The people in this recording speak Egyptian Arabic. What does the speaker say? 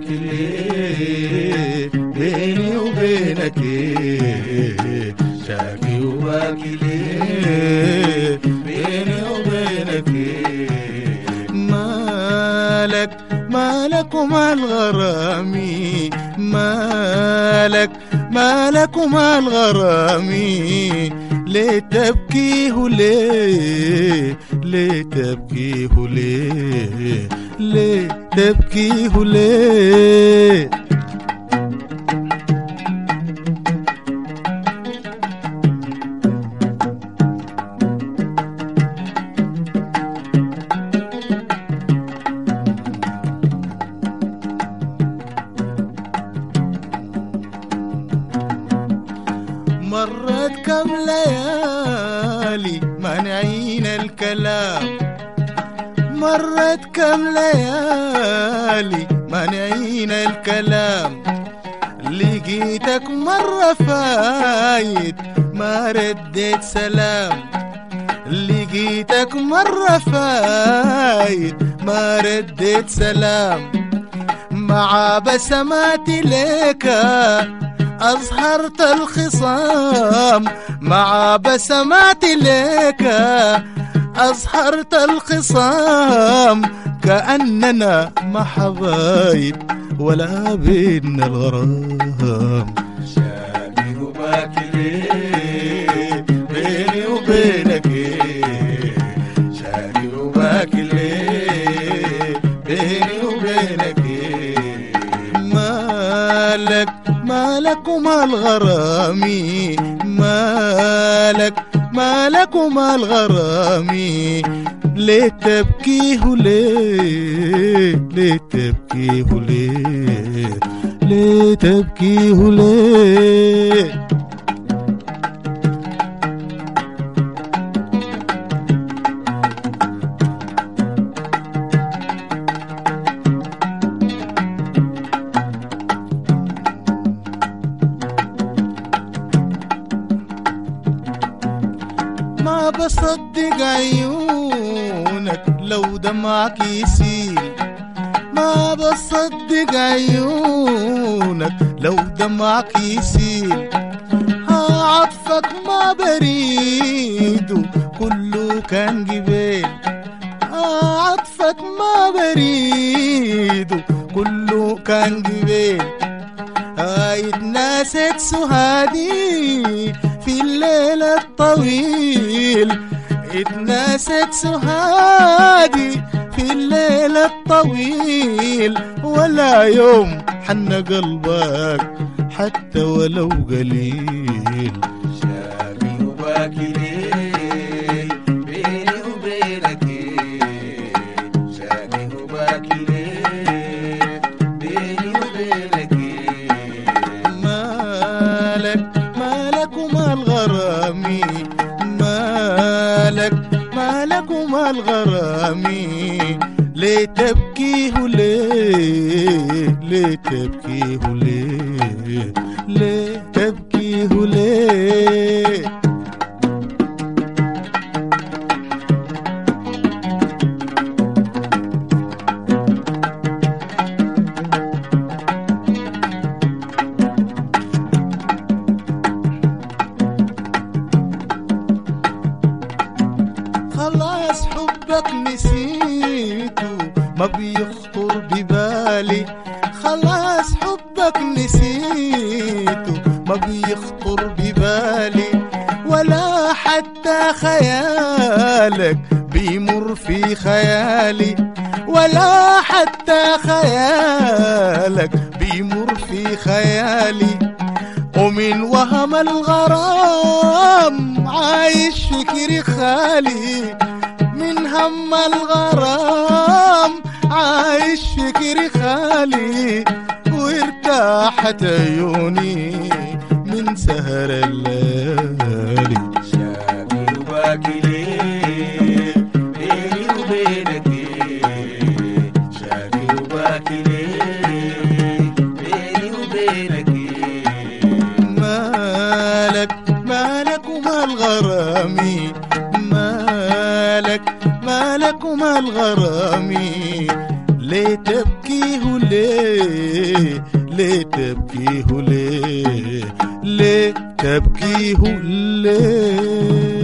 وباكي ليه بيني وبينك إيه شاكي وباكي ليه بيني وبينك إيه مالك مالك وما الغرامي مالك مالك وما الغرامي ليه تبكيه ليه ليه تبكيه ليه ليه تبكيه ليه مرت كم ليالي مانعين الكلام مرت كم ليالي مانعين الكلام لقيتك مرة فايت ما رديت سلام لقيتك مرة فايت ما رديت سلام مع بسماتي لك أظهرت الخصام مع بسماتي لك أظهرت الخصام كأننا ما حبايب ولا بين الغرام شاكي وباكي ليه بيني وبينك إيه شاكي وباكي ليه بيني وبينك إيه مالك مالك ومال غرامي مالك مالك ومال غرامي ليه تبكيه ليه ليه تبكيه ليه ليه تبكيه ليه ما بصدق عيونك لو دمعك يسيل ما بصدق عيونك لو دمعك يسيل ها عطفك ما بريد كله كان جبال ها عطفك ما بريد كله كان جبال هاي ناست سهادي في الليل الطويل اتناست سهادي في الليل الطويل ولا يوم حن قلبك حتى ولو قليل شاقي وباكي ليه بيني وبينك إيه شاقي وباكي ليه بيني وبينك إيه مالك مالك ومال غرامي مالك مالك ومال غرامي ليه تبكيه ليه ليه تبكيه ليه ليه تبكيه ليه خلاص حبك نسيته ما بيخطر ببالي خلاص حبك نسيته ما بيخطر ببالي ولا حتى خيالك بيمر في خيالي ولا حتى خيالك بيمر في خيالي ومن وهم الغرام عايش فكري خالي من هم الغرام عايش فكري خالي وارتاحت عيوني من سهر الليالي شاقي وباكي ليه بيني وبينك إيه شاقي وباكي ليه بيني وبينك إيه مالك مالك ومال غرامي مالك مالك ومال غرامي ليه تبكيه ليه ليه تبكيه ليه ليه تبكيه ليه